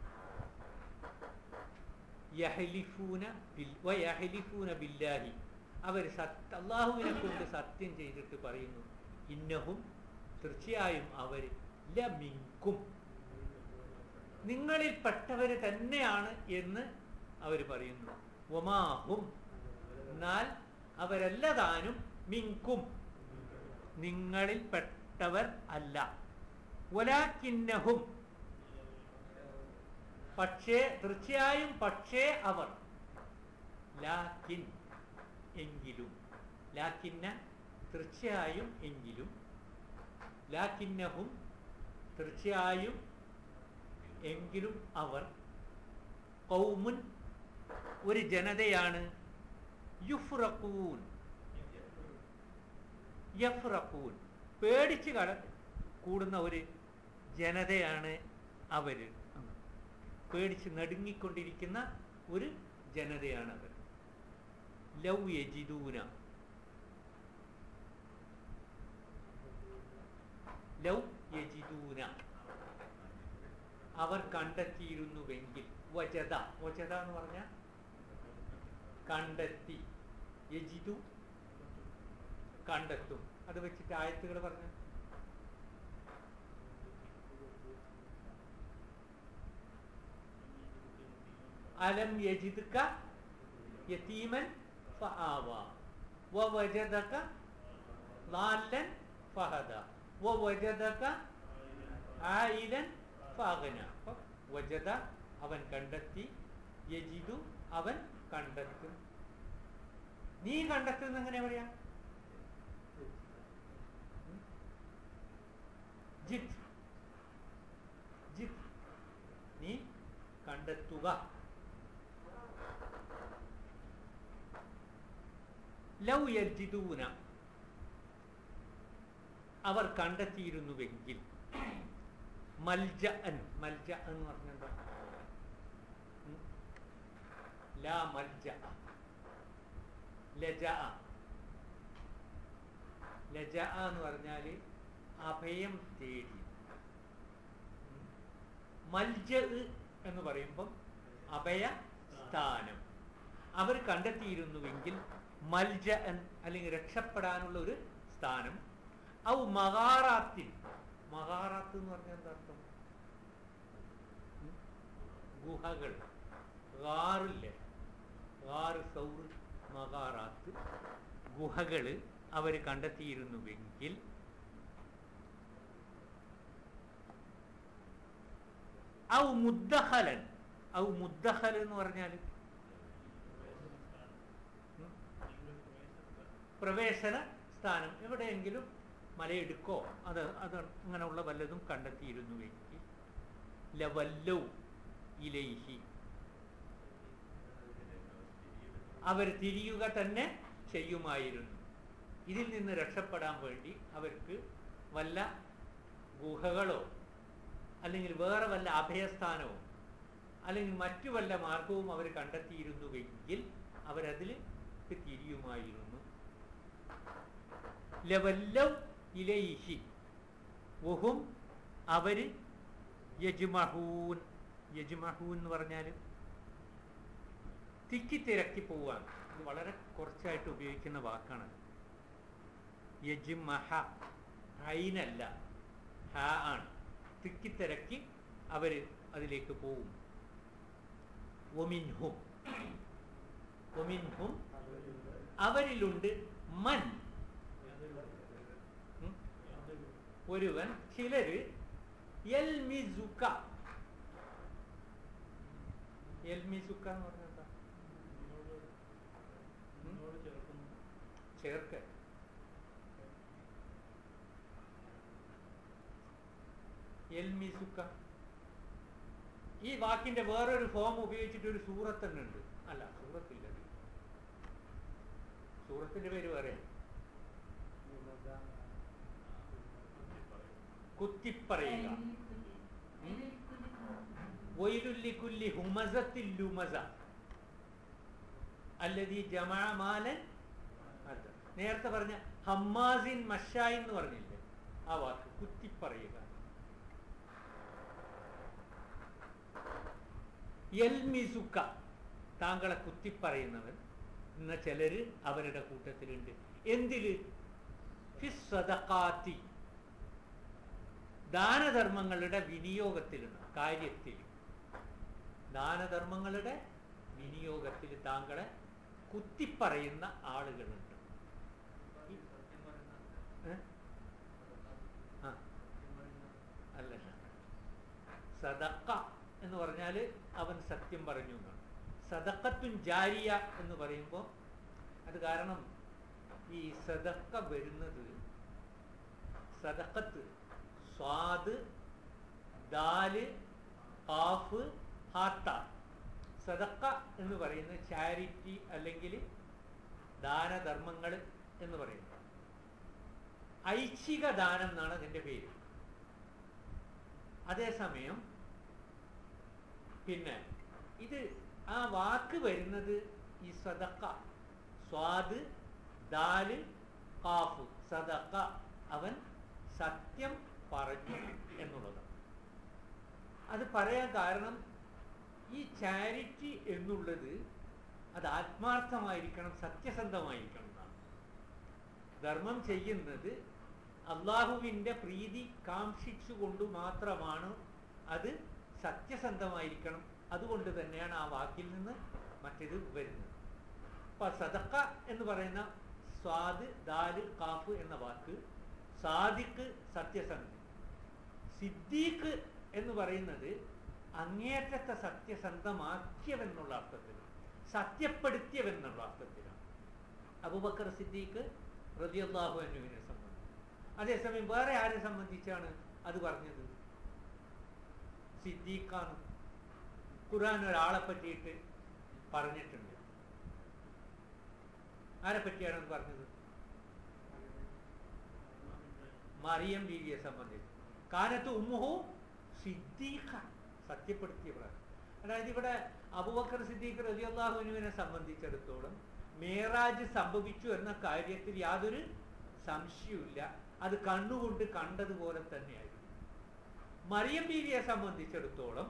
യഹ്ലിഫൂന ബിൽ വയഹ്ലിഫൂന ബില്ലാഹി അവർ സത്യ അള്ളാഹുവിനെ കൊണ്ട് സത്യം ചെയ്തിട്ട് പറയുന്നു ഇന്നഹും തീർച്ചയായും അവർ ലമിങ്കും നിങ്ങളിൽ പെട്ടവർ തന്നെയാണ് എന്ന് അവർ പറയുന്നു ഒമാഹും എന്നാൽ അവരെല്ലതാനും മിങ്കും നിങ്ങളിൽ പെട്ടവർ അല്ല ഒലാക്കിന്നഹും പക്ഷേ തീർച്ചയായും പക്ഷേ അവർ ലാക്കിൻ എങ്കിലും ലാക്കിന്ന തീർച്ചയായും എങ്കിലും ലാക്കിന്നഹും തീർച്ചയായും എങ്കിലും അവർ കൗമുൻ ഒരു ജനതയാണ് യുഫ്രഖൂൻ യഫ്രഖൂൻ പേടിച്ച് കട കൂടുന്ന ഒരു ജനതയാണ് അവര് പേടിച്ച് നടുങ്ങിക്കൊണ്ടിരിക്കുന്ന ഒരു ജനതയാണ് അവർ ലൗ യജിദൂന ലൗ യജിദൂന അവർ കണ്ടെത്തിയിരുന്നുവെങ്കിൽ വജത വജത എന്ന് പറഞ്ഞ കണ്ടെത്തി യജിദു കണ്ടെത്തും അത് വെച്ചിട്ട് ആയത്തുകൾ പറഞ്ഞു അലം യജിദ്ക യതീമൻ ഫആവ വവജദക ളാല്ലൻ ഫഹദ വവജദക ആയിലൻ ഫഅഗ്ന അപ്പൊ വജദ അവൻ കണ്ടെത്തി യജിദു അവൻ കണ്ടെത്തും നീ കണ്ടെത്തുന്ന എങ്ങനെ പറയാ ജിത് ജിത് നീ കണ്ടെത്തുക ലൗ യജിദൂന അവർ കണ്ടെത്തിയിരുന്നുവെങ്കിൽ മൽജ അൻ മൽജ എന്ന് പറഞ്ഞെന്താ ഉം? ലാ മൽജ ലജ ലജ എന്ന് പറഞ്ഞാൽ അഭയം തേടി ഉം. മൽജ എന്ന് പറയുമ്പം അഭയ സ്ഥാനം അവർ കണ്ടെത്തിയിരുന്നുവെങ്കിൽ മൽജ അല്ലെങ്കിൽ രക്ഷപ്പെടാനുള്ള ഒരു സ്ഥാനം ഔ മഹാറാത്തിൽ മഹാറാത്ത് എന്ന് പറഞ്ഞാൽ എന്താ അർത്ഥം ഉം? ഗുഹകൾ ഗാറില്ലേ ഗാറ് സൗർ മഹാറാത്ത് ഗുഹകള് അവർ കണ്ടെത്തിയിരുന്നുവെങ്കിൽ ഔ മുദ്ദഹലൻ ഔ മുദ്ദഹൽ എന്ന് പറഞ്ഞാൽ പ്രവേശന സ്ഥാനം എവിടെയെങ്കിലും മലയിടുക്കോ അത് അത് അങ്ങനെയുള്ള വല്ലതും കണ്ടെത്തിയിരുന്നുവെങ്കിൽ ലവല്ലൗ ഇലൈഹി അവർ തിരിയുക തന്നെ ചെയ്യുമായിരുന്നു ഇതിൽ നിന്ന് രക്ഷപ്പെടാൻ വേണ്ടി അവർക്ക് വല്ല ഗുഹകളോ അല്ലെങ്കിൽ വേറെ വല്ല അഭയസ്ഥാനമോ അല്ലെങ്കിൽ മറ്റു വല്ല മാർഗവും അവർ കണ്ടെത്തിയിരുന്നുവെങ്കിൽ അവരതിൽ തിരിയുമായിരുന്നു ലവല്ലം ഇലൈഹി വഹും അവര് യജ്മഹൂൻ യജ്മഹൂൻ എന്ന് പറഞ്ഞാൽ തിക്കി തിരക്കി പോവാൻ ഇത് വളരെ കുറച്ചായിട്ട് ഉപയോഗിക്കുന്ന വാക്കാണ് യജ്മഹ ഹൈനല്ല ഹ ആണ് തിക്കി തിരക്കി അവർ അതിലേക്ക് പോവും ഒമിൻഹും ഒമിൻഹും അവരിലുണ്ട് മൻ ഉം? ഒരുവൻ ചിലര് യൽമിസുക യൽമിസുക എന്ന് പറഞ്ഞാൽ എന്താ ചേർക്ക യൽമിസുക ഈ വാക്കിന്റെ വേറൊരു ഫോം ഉപയോഗിച്ചിട്ട് ഒരു സൂറത്ത് തന്നെ ഉണ്ട് അല്ല സൂറത്തില്ല ഇത്. സൂറത്തിന്റെ പേര് വേറെയാണ് കുത്തിപ്പറയുക വൈലുല്ലിക്കുല്ലി ഹുമസത്തിൽ ലുമസ അല്ലതി ജമാമാലൻ അത് നേരത്തെ പറഞ്ഞ ഹമ്മാസിൻ മഷായി എന്ന് പറഞ്ഞില്ലേ ആ വാക്ക് കുത്തിപ്പറയുക യൽമിസുക്ക താങ്കളെ കുത്തിപ്പറയുന്നവൻ എന്ന ചിലര് അവരുടെ കൂട്ടത്തിലുണ്ട് എന്തില് ഫിസ്സദഖാത്തി ദാനധർമ്മങ്ങളുടെ വിനിയോഗത്തിലാണ് കാര്യത്തിൽ ദാനധർമ്മങ്ങളുടെ വിനിയോഗത്തിൽ താങ്കളെ കുത്തിപ്പറയുന്ന ആളുകളുണ്ട് ഏ? ആ അല്ല സദക്ക എന്ന് പറഞ്ഞാൽ അവൻ സത്യം പറഞ്ഞു എന്നാണ് സദക്കത്തുൻ ജാരിയ എന്ന് പറയുമ്പോൾ അത് കാരണം ഈ സദക്ക വരുന്നത് സദക്കത്ത് സ്വാദ് ദാല് ഹാഫ് ഹാത്ത സദക്ക എന്ന് പറയുന്നത് ചാരിറ്റി അല്ലെങ്കിൽ ദാനധർമ്മങ്ങൾ എന്ന് പറയുന്നത് ഐച്ഛിക ദാനം എന്നാണ് അതിൻ്റെ പേര് അതേസമയം പിന്നെ ഇത് ആ വാക്ക് വരുന്നത് ഈ സദക്ക സ്വാദ് ദാല് കാഫ് സദക്ക അവൻ സത്യം പറഞ്ഞു എന്നുള്ളതാണ് അത് പറയാൻ കാരണം ഈ ചാരിറ്റി എന്നുള്ളത് അത് ആത്മാർത്ഥമായിരിക്കണം സത്യസന്ധമായിരിക്കണം എന്നാണ് ധർമ്മം ചെയ്യുന്നത് അള്ളാഹുവിൻ്റെ പ്രീതി കാക്ഷിച്ചുകൊണ്ട് മാത്രമാണ് അത് സത്യസന്ധമായിരിക്കണം അതുകൊണ്ട് തന്നെയാണ് ആ വാക്കിൽ നിന്ന് മറ്റേത് വരുന്നത് അപ്പൊ സദക്ക എന്ന് പറയുന്ന സ്വാദ് ദാല് കാഫ് എന്ന വാക്ക് സാദിക്ക് സത്യസന്ധി സിദ്ദീഖ് എന്ന് പറയുന്നത് അങ്ങേറ്റത്തെ സത്യസന്ധമാക്കിയവെന്നുള്ള അർത്ഥത്തിൽ സത്യപ്പെടുത്തിയവെന്നുള്ള അർത്ഥത്തിലാണ് അബൂബക്കർ സിദ്ദീഖ് റതിയല്ലാഹു അനുവിനെ സംബന്ധിച്ച് അതേസമയം വേറെ ആരെ സംബന്ധിച്ചാണ് അത് പറഞ്ഞത് സിദ്ദീഖാണ് ഖുർആൻ ഒരാളെ പറ്റിയിട്ട് പറഞ്ഞിട്ടുണ്ട് ആരെ പറ്റിയാണ് അത് പറഞ്ഞത് മറിയം ബീവിയെ സംബന്ധിച്ച് കാനത്ത് ഉമ്മുഹു സിദ്ദീഖ സത്യപ്പെടുത്തിയവരാണ് അതായത് ഇവിടെ അബുബക്കർ സിദ്ദീഖ് റലി അള്ളാഹുനുവിനെ സംബന്ധിച്ചിടത്തോളം മേറാജ് സംഭവിച്ചു എന്ന കാര്യത്തിൽ യാതൊരു സംശയവുമില്ല അത് കണ്ണുകൊണ്ട് കണ്ടതുപോലെ തന്നെയായിരുന്നു മറിയം ബീവിയെ സംബന്ധിച്ചിടത്തോളം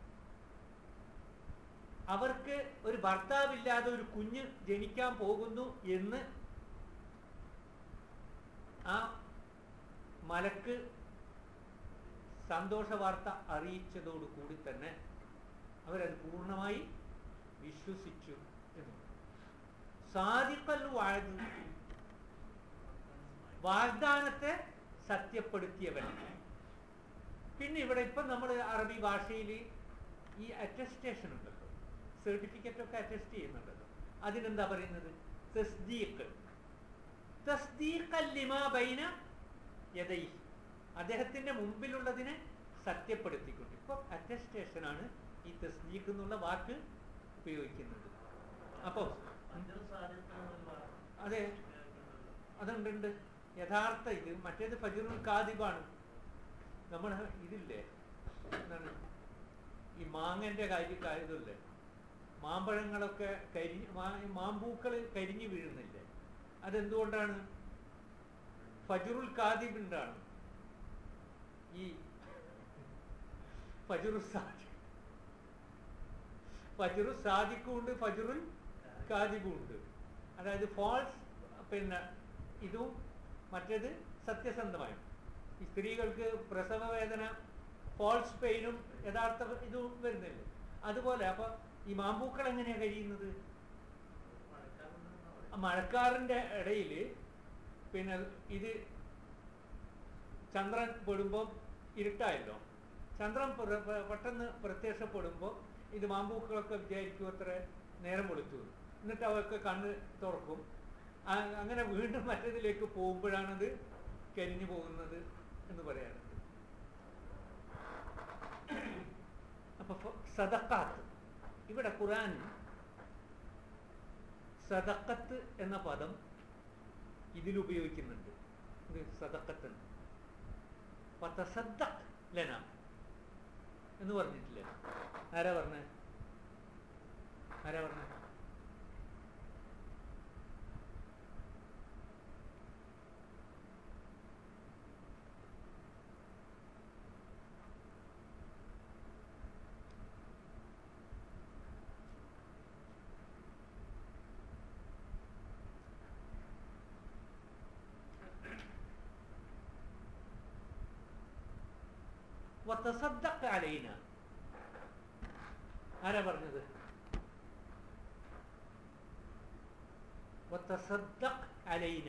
അവർക്ക് ഒരു ഭർത്താവില്ലാതെ ഒരു കുഞ്ഞ് ജനിക്കാൻ പോകുന്നു എന്ന് ആ മലക്ക് സന്തോഷ വാർത്ത അറിയിച്ചതോടു കൂടി തന്നെ അവരത് പൂർണ്ണമായി വിശ്വസിച്ചു എന്ന് സാധിക്കല്ലു വാഴത് വാഗ്ദാനത്തെ സത്യപ്പെടുത്തിയവൻ പിന്നെ ഇവിടെ ഇപ്പം നമ്മൾ അറബി ഭാഷയിൽ ഈ അറ്റസ്റ്റേഷൻ ഉണ്ടല്ലോ സർട്ടിഫിക്കറ്റ് ഒക്കെ അറ്റസ്റ്റ് ചെയ്യുന്നുണ്ടല്ലോ അതിനെന്താ പറയുന്നത് തസ്ദീഖ് തസ്ദീഖ് ലിമാ ബൈന യദൈ അദ്ദേഹത്തിന്റെ മുമ്പിലുള്ളതിനെ സത്യപ്പെടുത്തിക്കൊണ്ട് ഇപ്പൊ അറ്റസ്റ്റേഷനാണ് ഈ തസ്ദീഖ് എന്നുള്ള വാക്ക് ഉപയോഗിക്കുന്നത് അപ്പോൾ അതെ അതുണ്ട് ഉണ്ട് യഥാർത്ഥ ഇത് മറ്റേത് ഫജറുൽ കാദിബാണ് നമ്മൾ ഇതില്ലേ എന്താണ് ഈ മാങ്ങന്റെ കാര്യം ഇതല്ലേ മാമ്പഴങ്ങളൊക്കെ കരിഞ്ഞ് മാമ്പൂക്കൾ കരിഞ്ഞു വീഴുന്നില്ലേ അതെന്തുകൊണ്ടാണ് ഫജറുൽ കാദിബിണ്ടാണ് ഈ ഫജുറു സാദി ഫജുറു സാദിക്കുണ്ട് ഫജുറുൽ കാദിബുണ്ട് അതായത് ഫോൾസ് പിന്നെ ഇതും മറ്റേത് സത്യസന്ധമായും ഈ സ്ത്രീകൾക്ക് പ്രസവ വേദന ഫോൾസ് പെയിനും യഥാർത്ഥ ഇതും വരുന്നില്ല അതുപോലെ അപ്പൊ ഈ മാമ്പൂക്കൾ എങ്ങനെയാ കഴിയുന്നത് മഴക്കാറിന്റെ ഇടയിൽ പിന്നെ ഇത് ചന്ദ്രൻ പെടുമ്പോൾ ഇരുട്ടായല്ലോ ചന്ദ്രൻ പെട്ടെന്ന് പ്രത്യക്ഷപ്പെടുമ്പോൾ ഇത് മാമ്പൂക്കളൊക്കെ വിചാരിക്കും അത്ര നേരം വെളുത്തു എന്നിട്ട് അവർക്ക് കണ്ണ് തുറക്കും അങ്ങനെ വീണ്ടും മറ്റതിലേക്ക് പോകുമ്പോഴാണത് കരിഞ്ഞു പോകുന്നത് എന്ന് പറയാറുണ്ട് അപ്പൊ സദക്കാത്ത് ഇവിടെ ഖുറാൻ സദക്കത്ത് എന്ന പദം ഇതിലുപയോഗിക്കുന്നുണ്ട് ഇത് സദക്കത്ത് പത്തസദ്ദഖ് ലന എന്ന് പറഞ്ഞിട്ടില്ല ആരാ പറഞ്ഞ ആരാ പറഞ്ഞ വത്തസദ്ദഖ് അലൈന ആരാ പറഞ്ഞത് വത്തസദ്ദഖ് അലൈന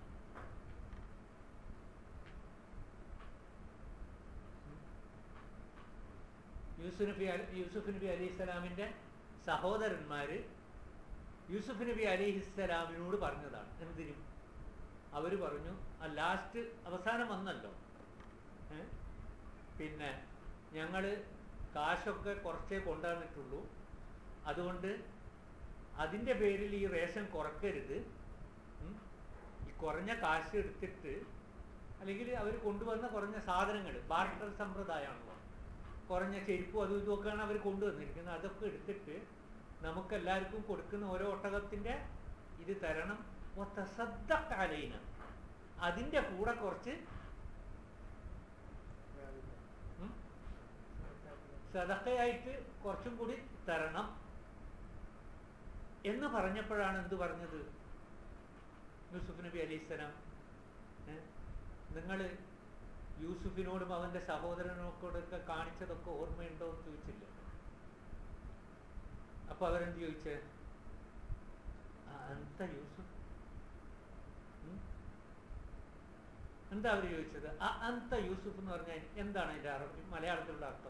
യൂസുഫ് നബി യൂസുഫ് നബി അലി ഇസ്ലാമിന്റെ സഹോദരന്മാര് യൂസുഫ് നബി അലിഹിസ്സലാമിനോട് പറഞ്ഞതാണ് എന്തിനും അവര് പറഞ്ഞു ആ ലാസ്റ്റ് അവസാനം വന്നല്ലോ ഏ? പിന്നെ ഞങ്ങൾ കാശൊക്കെ കുറച്ചേ കൊണ്ടുവന്നിട്ടുള്ളൂ അതുകൊണ്ട് അതിൻ്റെ പേരിൽ ഈ റേഷൻ കുറക്കരുത് ഉം. ഈ കുറഞ്ഞ കാശ് എടുത്തിട്ട് അല്ലെങ്കിൽ അവർ കൊണ്ടുവന്ന കുറഞ്ഞ സാധനങ്ങൾ ബാർട്ടർ സമ്പ്രദായമാണല്ലോ കുറഞ്ഞ ചെരുപ്പും അതും ഇതുമൊക്കെയാണ് അവർ കൊണ്ടുവന്നിരിക്കുന്നത് അതൊക്കെ എടുത്തിട്ട് നമുക്കെല്ലാവർക്കും കൊടുക്കുന്ന ഓരോ ഒട്ടകത്തിൻ്റെ ഇത് തരണം ഒത്തസദ്ദക്കാലയിന അതിൻ്റെ കൂടെ കുറച്ച് ഉം, സദക്കയായിട്ട് കുറച്ചും കൂടി തരണം എന്ന് പറഞ്ഞപ്പോഴാണ് എന്ത് പറഞ്ഞത് യൂസുഫ് നബി അലൈഹിസ്സലാം നിങ്ങൾ യൂസുഫിനോടും അവന്റെ സഹോദരനോടൊക്കെ കാണിച്ചതൊക്കെ ഓർമ്മയുണ്ടോ എന്ന് ചോദിച്ചില്ല അപ്പൊ അവരെന്ത് ചോദിച്ചേ "ആ, അന്ത യൂസുഫ് ഉം? എന്താ അവര് ചോദിച്ചത് ആ അന്ത യൂസുഫ് എന്ന് പറഞ്ഞാൽ എന്താണ് അതിന്റെ അറബി മലയാളത്തിലുള്ള അർത്ഥം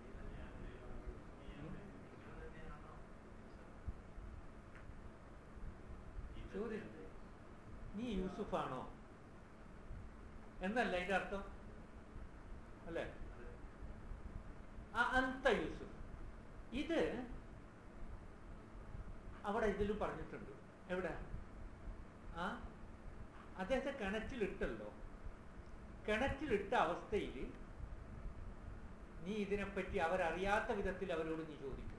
ചോദ്യം നീ യൂസുഫാണോ എന്നല്ല അതിന്റെ അർത്ഥം അല്ലേ ആ അന്ത യൂസുഫ് ഇത് അവിടെ ഇതിലും പറഞ്ഞിട്ടുണ്ട് എവിടെ ആ അദ്ദേഹത്തെ കിണറ്റിലിട്ടല്ലോ കിണറ്റിലിട്ട അവസ്ഥയിൽ നീ ഇതിനെപ്പറ്റി അവരറിയാത്ത വിധത്തിൽ അവരോട് നീ ചോദിക്കും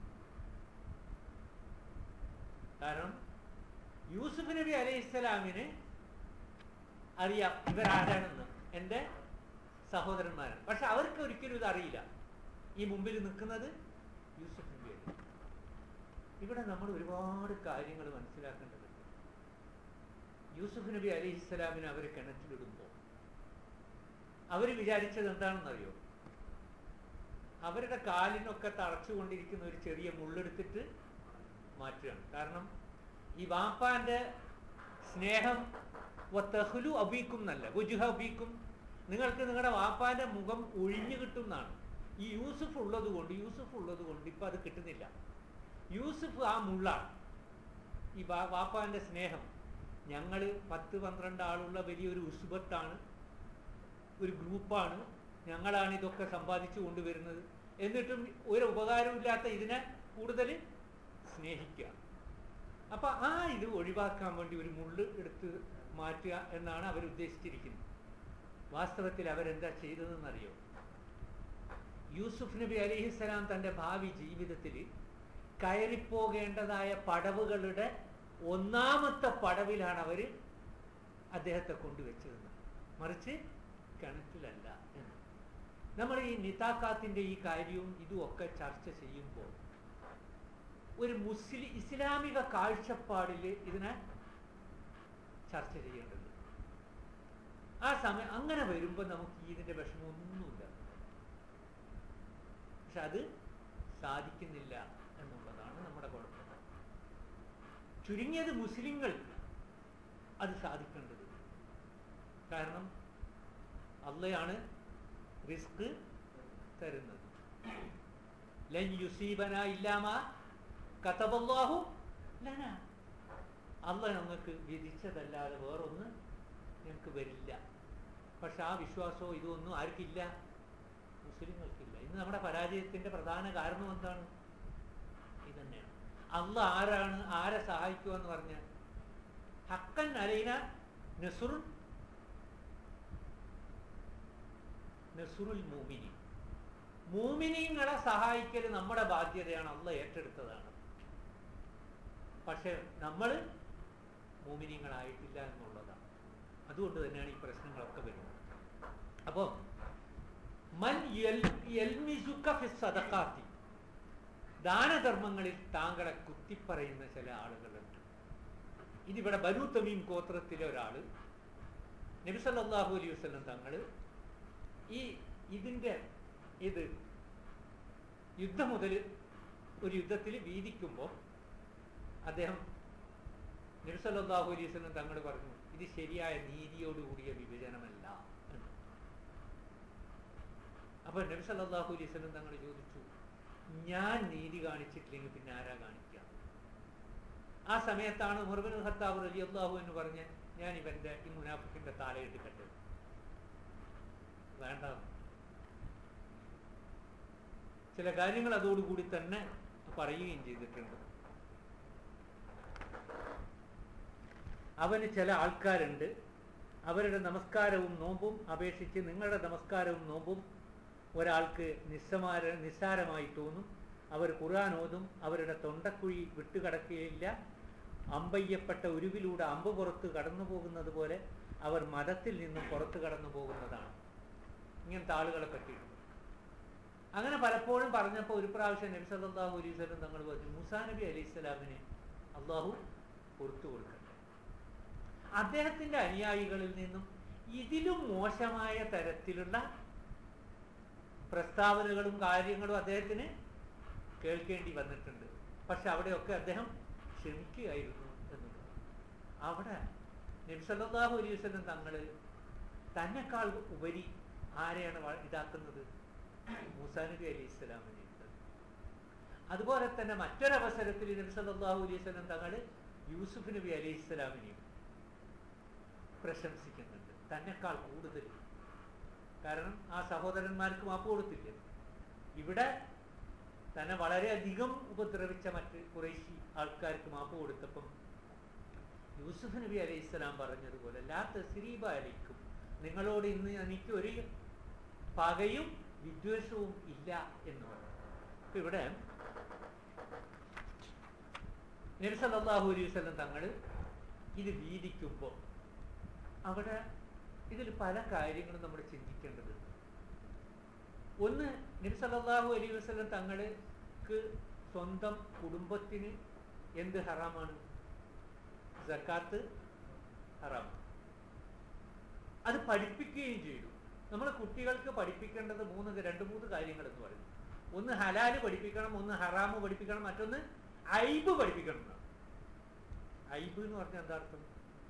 കാരണം യൂസുഫ് നബി അലൈഹി ഇസ്ലാമിന് അറിയാം ഇവരാരാണെന്ന് എൻ്റെ സഹോദരന്മാരാണ് പക്ഷെ അവർക്ക് ഒരിക്കലും ഇത് അറിയില്ല ഈ മുമ്പിൽ നിൽക്കുന്നത് യൂസുഫ് നബിയാണ് ഇവിടെ നമ്മൾ ഒരുപാട് കാര്യങ്ങൾ മനസ്സിലാക്കേണ്ടതുണ്ട് യൂസുഫ് നബി അലൈഹി ഇസ്ലാമിനെ അവർ കിണറ്റിലിടുമ്പോൾ അവർ വിചാരിച്ചത് എന്താണെന്നറിയോ അവരുടെ കാലിനൊക്കെ തറച്ചുകൊണ്ടിരിക്കുന്ന ഒരു ചെറിയ മുള്ളെടുത്തിട്ട് മാറ്റുകയാണ് കാരണം ഈ വാപ്പാന്റെ സ്നേഹം വത്തഹ്ലു അബീക്കും എന്നല്ല വുജുഹ അബീക്കും നിങ്ങൾക്ക് നിങ്ങളുടെ വാപ്പാന്റെ മുഖം ഒഴിഞ്ഞു കിട്ടും എന്നാണ് ഈ യൂസുഫ് ഉള്ളത് കൊണ്ട് യൂസുഫ് ഉള്ളത് കൊണ്ട് ഇപ്പൊ അത് കിട്ടുന്നില്ല യൂസുഫ് ആ മുള്ളാണ് ഈ വാ- വാപ്പാന്റെ സ്നേഹം ഞങ്ങൾ പത്ത് പന്ത്രണ്ട് ആളുള്ള വലിയൊരു ഉസ്ബത്താണ് ഒരു ഗ്രൂപ്പാണ് ഞങ്ങളാണ് ഇതൊക്കെ സമ്പാദിച്ചു കൊണ്ടുവരുന്നത് എന്നിട്ടും ഒരു ഉപകാരമില്ലാത്ത ഇതിനെ കൂടുതൽ സ്നേഹിക്കുക അപ്പൊ ആ ഇത് ഒഴിവാക്കാൻ വേണ്ടി ഒരു മുള്ള് എടുത്ത് മാറ്റുക എന്നാണ് അവർ ഉദ്ദേശിച്ചിരിക്കുന്നത് വാസ്തവത്തിൽ അവരെന്താ ചെയ്തതെന്നറിയോ യൂസുഫ് നബി അലിഹിസ്സലാം തൻ്റെ ഭാവി ജീവിതത്തിൽ കയറിപ്പോകേണ്ടതായ പടവുകളുടെ ഒന്നാമത്തെ പടവിലാണ് അവർ അദ്ദേഹത്തെ കൊണ്ടുവച്ചതെന്ന് മറിച്ച് കിണറ്റിലല്ല എന്ന് നമ്മൾ ഈ നിതാക്കാത്തിൻ്റെ ഈ കാര്യവും ഇതുമൊക്കെ ചർച്ച ചെയ്യുമ്പോൾ ഒരു മുസ്ലിം ഇസ്ലാമിക കാഴ്ചപ്പാടിൽ ഇതിനെ ചർച്ച ചെയ്യേണ്ടത് ആ സമയം അങ്ങനെ വരുമ്പോൾ നമുക്ക് ഇതിൻ്റെ വിഷമമൊന്നുമില്ല പക്ഷെ അത് സാധിക്കുന്നില്ല എന്നുള്ളതാണ് നമ്മുടെ കുഴപ്പം ചുരുങ്ങിയത് മുസ്ലിങ്ങൾക്ക് അത് സാധിക്കേണ്ടത് കാരണം അള്ളയാണ് റിസ്ക് തരുന്നത് ലൻ യുസീബന ഇല്ലാമ കതബല്ലാഹു ലന അള്ള ഞങ്ങൾക്ക് വിധിച്ചതല്ലാതെ വേറൊന്ന് ഞങ്ങൾക്ക് വരില്ല പക്ഷെ ആ വിശ്വാസവും ഇതൊന്നും ആർക്കില്ല മുസ്ലിങ്ങൾക്കില്ല ഇന്ന് നമ്മുടെ പരാജയത്തിന്റെ പ്രധാന കാരണം എന്താണ് ഇതന്നെയാണ് അള്ള ആരാണ് ആരെ സഹായിക്കുക എന്ന് പറഞ്ഞാൽ ഹക്കൻ അലൈന നസുറുൻ നസുറുൽ മൂമിനി മൂമിനിങ്ങളെ സഹായിക്കൽ നമ്മുടെ ബാധ്യതയാണ് അള്ള ഏറ്റെടുത്തതാണ് പക്ഷെ നമ്മൾ മൂമിനിങ്ങളായിട്ടില്ല എന്നുള്ളതാണ് അതുകൊണ്ട് തന്നെയാണ് ഈ പ്രശ്നങ്ങളൊക്കെ വരുന്നത് അപ്പോൾ മൻ യൽമിസുക ഫി സദഖാത്തി ദാനധർമ്മങ്ങളിൽ താങ്കളെ കുത്തിപ്പറയുന്ന ചില ആളുകളുണ്ട് ഇതിവിടെ ബനു തമീം ഗോത്രത്തിലെ ഒരാൾ നബിസല്ലാഹു അലൈഹി വസ്ലം തങ്ങൾ ഈ ഇതിൻ്റെ ഇത് യുദ്ധം മുതൽ ഒരു യുദ്ധത്തിൽ വീതിക്കുമ്പോൾ അദ്ദേഹം നബിസല്ലാഹു അലൈഹി വസ്ലം തങ്ങൾ പറഞ്ഞു ഇത് ശരിയായ നീതിയോടുകൂടിയ വിഭജനമല്ല എന്ന് അപ്പോൾ നബി സല്ലല്ലാഹു അലൈഹി വസല്ലം തങ്ങൾ ചോദിച്ചു ഞാൻ നീതി കാണിച്ചിട്ടില്ലെങ്കിൽ പിന്നെ ആരാ കാണിക്കുക ആ സമയത്താണ് മുർബിൻ ഖത്താബ് റലി അള്ളാഹു എന്ന് പറഞ്ഞ് ഞാൻ ഇവന്റെ ഈ മുനാഫിക്കിന്റെ താലയിട്ട് കെട്ടത് വേണ്ട ചില കാര്യങ്ങൾ അതോടുകൂടി തന്നെ പറയുകയും ചെയ്തിട്ടുണ്ട് അവന് ചില ആൾക്കാരുണ്ട് അവരുടെ നമസ്കാരവും നോമ്പും അപേക്ഷിച്ച് നിങ്ങളുടെ നമസ്കാരവും നോമ്പും ഒരാൾക്ക് നിസ്സമാര നിസ്സാരമായി തോന്നും അവർ ഖുർആൻ ഓതും അവരുടെ തൊണ്ടക്കുഴി വിട്ടുകടക്കുകയില്ല അമ്പയ്യപ്പെട്ട ഉരുവിലൂടെ അമ്പ് പുറത്ത് കടന്നു പോകുന്നത് പോലെ അവർ മതത്തിൽ നിന്നും പുറത്ത് കടന്നു പോകുന്നതാണ് ഇങ്ങനത്തെ ആളുകളെ പറ്റിയിട്ടുണ്ട് അങ്ങനെ പലപ്പോഴും പറഞ്ഞപ്പോൾ ഒരു പ്രാവശ്യം നബി സല്ലല്ലാഹു അലൈഹി വസല്ലം തങ്ങൾ പറഞ്ഞു മുസാ നബി അലൈഹി സ്വലാമിനെ അള്ളാഹു പുറത്തു കൊടുക്കട്ടെ അദ്ദേഹത്തിന്റെ അനുയായികളിൽ നിന്നും ഇതിലും മോശമായ തരത്തിലുള്ള പ്രസ്താവനകളും കാര്യങ്ങളും അദ്ദേഹത്തിന് കേൾക്കേണ്ടി വന്നിട്ടുണ്ട് പക്ഷെ അവിടെയൊക്കെ അദ്ദേഹം ക്ഷമിക്കുകയായിരുന്നു എന്നുള്ളത് അവിടെ നബ്സല്ലാഹു അലൈഹി വസല്ലം തങ്ങൾ തന്നെക്കാൾ ഉപരി ആരെയാണ് വ- ഇതാക്കുന്നത് മൂസാ നബി അലൈഹി ഇസ്ലാമിനെ അതുപോലെ തന്നെ മറ്റൊരവസരത്തിൽ നബി സല്ലല്ലാഹു അലൈഹി വസല്ലം തങ്ങൾ യൂസുഫ് നബി അലൈഹി ഇസ്ലാമിനെയും പ്രശംസിക്കുന്നുണ്ട് തന്നെക്കാൾ കൂടുതൽ കാരണം ആ സഹോദരന്മാർക്ക് മാപ്പ് കൊടുത്തില്ല ഇവിടെ തന്നെ വളരെയധികം ഉപദ്രവിച്ച മറ്റ് കുറേശി ആൾക്കാർക്ക് മാപ്പ് കൊടുത്തപ്പം യൂസുഫ് നബി അലൈഹി സ്വലാം പറഞ്ഞതുപോലെ ലാ തസ്രീബ അലൈക്കും നിങ്ങളോട് ഇന്ന് എനിക്ക് ഒരു പകയും വിദ്വേഷവും ഇല്ല എന്ന് പറഞ്ഞു അപ്പൊ ഇവിടെ നബി സല്ലല്ലാഹു അലൈഹി വസല്ലം തങ്ങൾ ഇത് വീതിക്കുമ്പോൾ അവിടെ ഇതിൽ പല കാര്യങ്ങളും നമ്മൾ ചിന്തിക്കേണ്ടതുണ്ട് ഒന്ന് നബി സല്ലല്ലാഹു അലൈഹി വസല്ലം തങ്ങൾക്ക് സ്വന്തം കുടുംബത്തിന് എന്ത് ഹറാമാണ് സക്കാത്ത് ഹറാം അത് പഠിപ്പിക്കുകയും ചെയ്തു നമ്മൾ കുട്ടികൾക്ക് പഠിപ്പിക്കേണ്ടത് മൂന്ന് രണ്ട് മൂന്ന് കാര്യങ്ങൾ എന്ന് പറയുന്നു ഒന്ന് ഹലാല് പഠിപ്പിക്കണം ഒന്ന് ഹറാമ് പഠിപ്പിക്കണം മറ്റൊന്ന് ഐബ് പഠിപ്പിക്കണം എന്നാണ് ഐബ് എന്ന് പറഞ്ഞാൽ എന്താ അർത്ഥം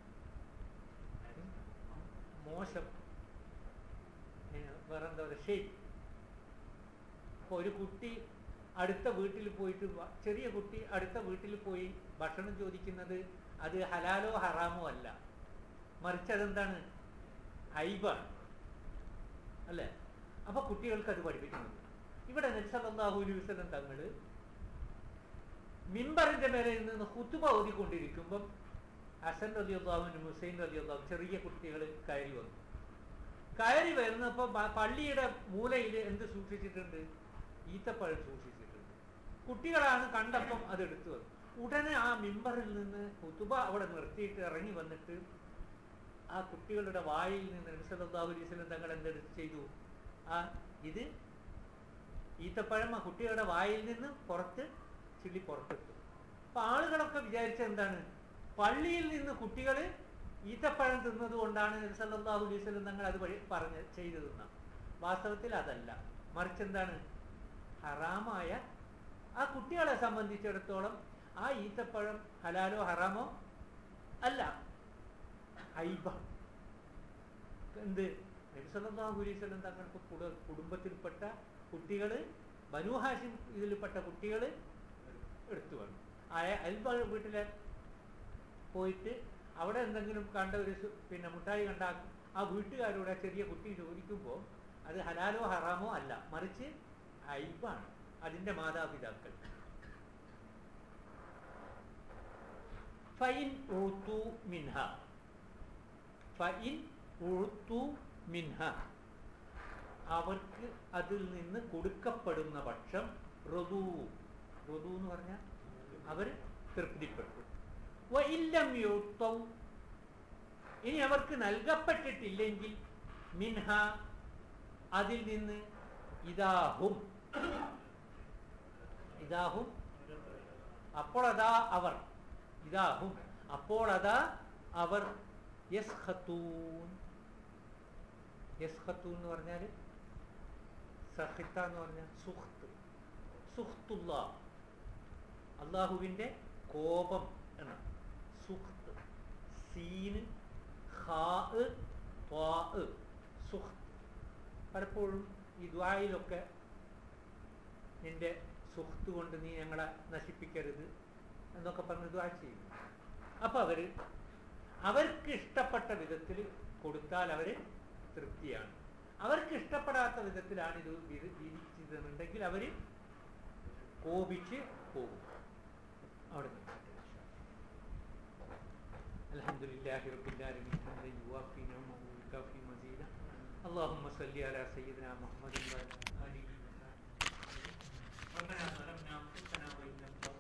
മോശം ഏ, വേറെന്താ പറയുക ഷെയ്പ്പ് അപ്പോൾ ഒരു കുട്ടി അടുത്ത വീട്ടിൽ പോയിട്ട് വ- ചെറിയ കുട്ടി അടുത്ത വീട്ടിൽ പോയി ഭക്ഷണം ചോദിക്കുന്നത് അത് ഹലാലോ ഹറാമോ അല്ല മറിച്ച് അതെന്താണ് ഐബാണ് അല്ലേ അപ്പൊ കുട്ടികൾക്ക് അത് പഠിപ്പിക്കുന്നുണ്ട് ഇവിടെ നബ്സല്ലാഹു അലൈഹി വസല്ലം തങ്ങൾ മിമ്പറിന്റെ മേലെ നിന്ന് ഹുത്തുബ ഓതിക്കൊണ്ടിരിക്കുമ്പം ഹസൻ അലി അള്ളാഹുവിനും ഹുസൈൻ അലി അള്ളാഹു ചെറിയ കുട്ടികൾ കയറി വന്നു കയറി വരുന്നപ്പോൾ പള്ളിയുടെ മൂലയിൽ എന്ത് സൂക്ഷിച്ചിട്ടുണ്ട് ഈത്തപ്പഴം സൂക്ഷിച്ചിട്ടുണ്ട് കുട്ടികളാണ് കണ്ടപ്പം അത് എടുത്തു വന്നു ഉടനെ ആ മിമ്പറിൽ നിന്ന് ഹുത്തുബ അവിടെ നിർത്തിയിട്ട് ഇറങ്ങി വന്നിട്ട് ആ കുട്ടികളുടെ വായിൽ നിന്ന് നബിസല്ലാഹു അലൈഹി സ്വലം തങ്ങൾ എന്തെടുത്ത് ചെയ്തു ആ ഇത് ഈത്തപ്പഴം ആ കുട്ടികളുടെ വായിൽ നിന്ന് പുറത്ത് ചില്ലി പുറത്തിട്ടു അപ്പൊ ആളുകളൊക്കെ വിചാരിച്ച എന്താണ് പള്ളിയിൽ നിന്ന് കുട്ടികൾ ഈത്തപ്പഴം തിന്നത് കൊണ്ടാണ് നബിസല്ലാഹു അലൈഹി സ്വലം തങ്ങൾ അത് വഴി പറഞ്ഞ് ചെയ്തതെന്നാണ് വാസ്തവത്തിൽ അതല്ല മറിച്ച് എന്താണ് ഹറാമായ ആ കുട്ടികളെ സംബന്ധിച്ചിടത്തോളം ആ ഈത്തപ്പഴം ഹലാലോ ഹറാമോ അല്ല ഐബ എന്ത് നബിസല്ലാഹു അലൈഹി സ്വലം തങ്ങൾക്ക് കുട- കുടുംബത്തിൽപ്പെട്ട കുട്ടികൾ ബനു ഹാഷിം ഇതിൽപ്പെട്ട കുട്ടികൾ എടുത്തു വന്നു ആ അൽബ വീട്ടിലെ പോയിട്ട് അവിടെ എന്തെങ്കിലും കണ്ട ഒരു സു- പിന്നെ മുട്ടായി കണ്ട ആ- ആ വീട്ടുകാരോട് ആ ചെറിയ കുട്ടി ചോദിക്കുമ്പോൾ അത് ഹലാലോ ഹറാമോ അല്ല മറിച്ച് ഐബാണ് അതിന്റെ മാതാപിതാക്കൾ ഫൈൻ ഊത്തു മിൻഹ ഫൈൻ ഊത്തു മിൻഹ അവർക്ക് അതിൽ നിന്ന് കൊടുക്കപ്പെടുന്ന പക്ഷം ഋതു ഋതു എന്ന് പറഞ്ഞാൽ അവർ തൃപ്തിപ്പെട്ടു വഇല്ലം യുത്തൗ ഇനി അവർക്ക് നൽകപ്പെട്ടിട്ടില്ലെങ്കിൽ മിൻഹ അതിൽ നിന്ന് ഇതാഹും ഇതാഹും അപ്പോൾ അതാ അവർ ഇതാഹും അപ്പോൾ അതാ അവർ യസ്ഖത്തൂൻ യസ്ഖത്തൂൻ എന്ന് പറഞ്ഞാൽ സഹിത്ത എന്ന് പറഞ്ഞാൽ സുഹ്ത്ത് സുഹ്ത്തുള്ള അള്ളാഹുവിൻ്റെ കോപം എന്ന സുഹ്ത്ത് സീന് ഖാ ത്വാ സുഹ്ത്ത് പലപ്പോഴും ഈ ദ്വായിലൊക്കെ നിന്റെ സുഹൃത്ത് കൊണ്ട് നീ ഞങ്ങളെ നശിപ്പിക്കരുത് എന്നൊക്കെ പറഞ്ഞ് ദ്വാ ചെയ്യും അപ്പൊ അവര് അവർക്ക് ഇഷ്ടപ്പെട്ട വിധത്തിൽ കൊടുത്താൽ അവര് തൃപ്തിയാണ് അവർക്ക് ഇഷ്ടപ്പെടാത്ത വിധത്തിലാണ് ഇത് വിധി- വിധിച്ചതെന്നുണ്ടെങ്കിൽ അവര് കോപിച്ച് പോകും അവിടെ നിൽക്കട്ടെ الحمد لله رب العالمين حمدا يوافي نعمه ويكافي مزيدا اللهم صل على سيدنا محمد وعلى اله وصحبه ربنا ظلمنا انفسنا وان لم تغفر